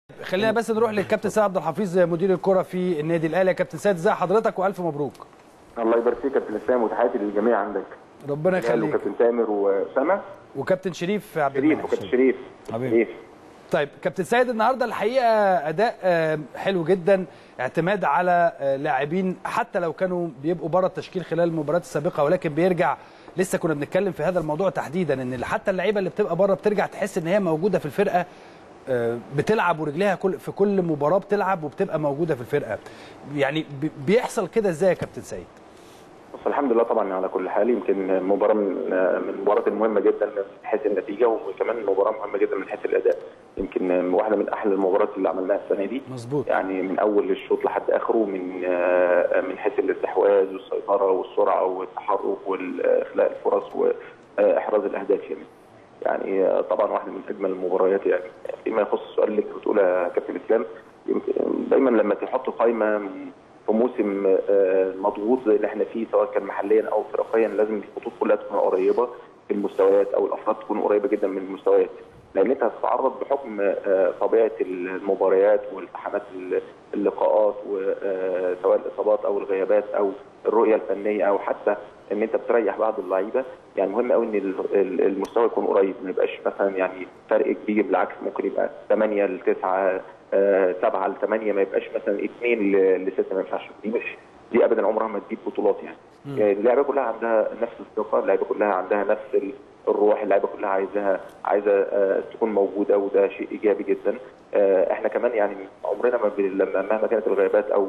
خلينا بس نروح للكابتن سيد عبد الحفيظ مدير الكره في النادي الاهلي يا كابتن سيد ازي حضرتك والف مبروك الله يبارك فيك يا كابتن اسلام وتحياتي للجميع عندك ربنا يخليك وكابتن تامر واسامه وكابتن شريف عبد شريف المنعم وكابتن شريف حبيبي. شريف طيب كابتن سيد النهارده الحقيقه اداء آه، حلو جدا اعتماد على آه، لاعبين حتى لو كانوا بيبقوا بره التشكيل خلال المباريات السابقه ولكن بيرجع لسه كنا بنتكلم في هذا الموضوع تحديدا ان حتى اللعيبه اللي بتبقى بره بترجع تحس ان هي موجوده في الفرقه آه، بتلعب ورجليها كل في كل مباراه بتلعب وبتبقى موجوده في الفرقه يعني بي- بيحصل كده ازاي يا كابتن سيد بس الحمد لله طبعا على كل حال يمكن مباراه من من المباريات المهمه جدا من حيث النتيجه وكمان مباراه مهمه جدا من حيث الاداء يمكن واحده من احلى المباريات اللي عملناها السنه دي مظبوط يعني من اول الشوط لحد اخره من آه، من حيث الاستحواذ والسيطره والسرعه والتحرك واخلاق الفرص واحراز الاهداف يعني يعني آه، طبعا واحده من اجمل المباريات يعني فيما يخص السؤال اللي انت بتقوله يا كابتن اسلام يمكن دايما لما تحط قائمه في موسم آه، مضغوط زي اللي احنا فيه سواء كان محليا او افريقيا لازم الخطوط كلها تكون قريبه في المستويات او الافراد تكون قريبه جدا من المستويات لان انت هتتعرض بحكم آه، طبيعه المباريات والتحامات اللقاءات وسواء الاصابات او الغيابات او الرؤيه الفنيه او حتى ان انت بتريح بعض اللعيبه يعني مهم قوي ان ال- ال- المستوى يكون قريب ما يبقاش مثلا يعني فرق كبير بالعكس ممكن يبقى 8 ل 9 7 ل 8 ما يبقاش مثلا 2 ل 6 ما ينفعش دي مش دي ابدا عمرها ما تجيب بطولات يعني يعني اللعيبه كلها عندها نفس الثقه اللعيبه كلها عندها نفس ال- الروح اللعيبه كلها عايزاها عايزه آه، تكون موجوده وده شيء ايجابي جدا آه، احنا كمان يعني عمرنا ما ب- لما مهما كانت الغيابات او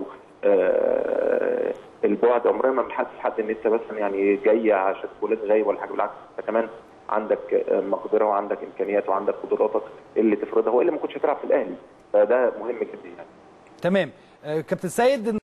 آه، البعد عمرنا ما بنحسس حد ان انت مثلا يعني جاي عشان فلان غايب ولا حاجه بالعكس انت كمان عندك آه، مقدره وعندك امكانيات وعندك قدراتك اللي تفرضها والا ما كنتش هتلعب في الاهلي فده مهم جدا يعني تمام آه، كابتن سيد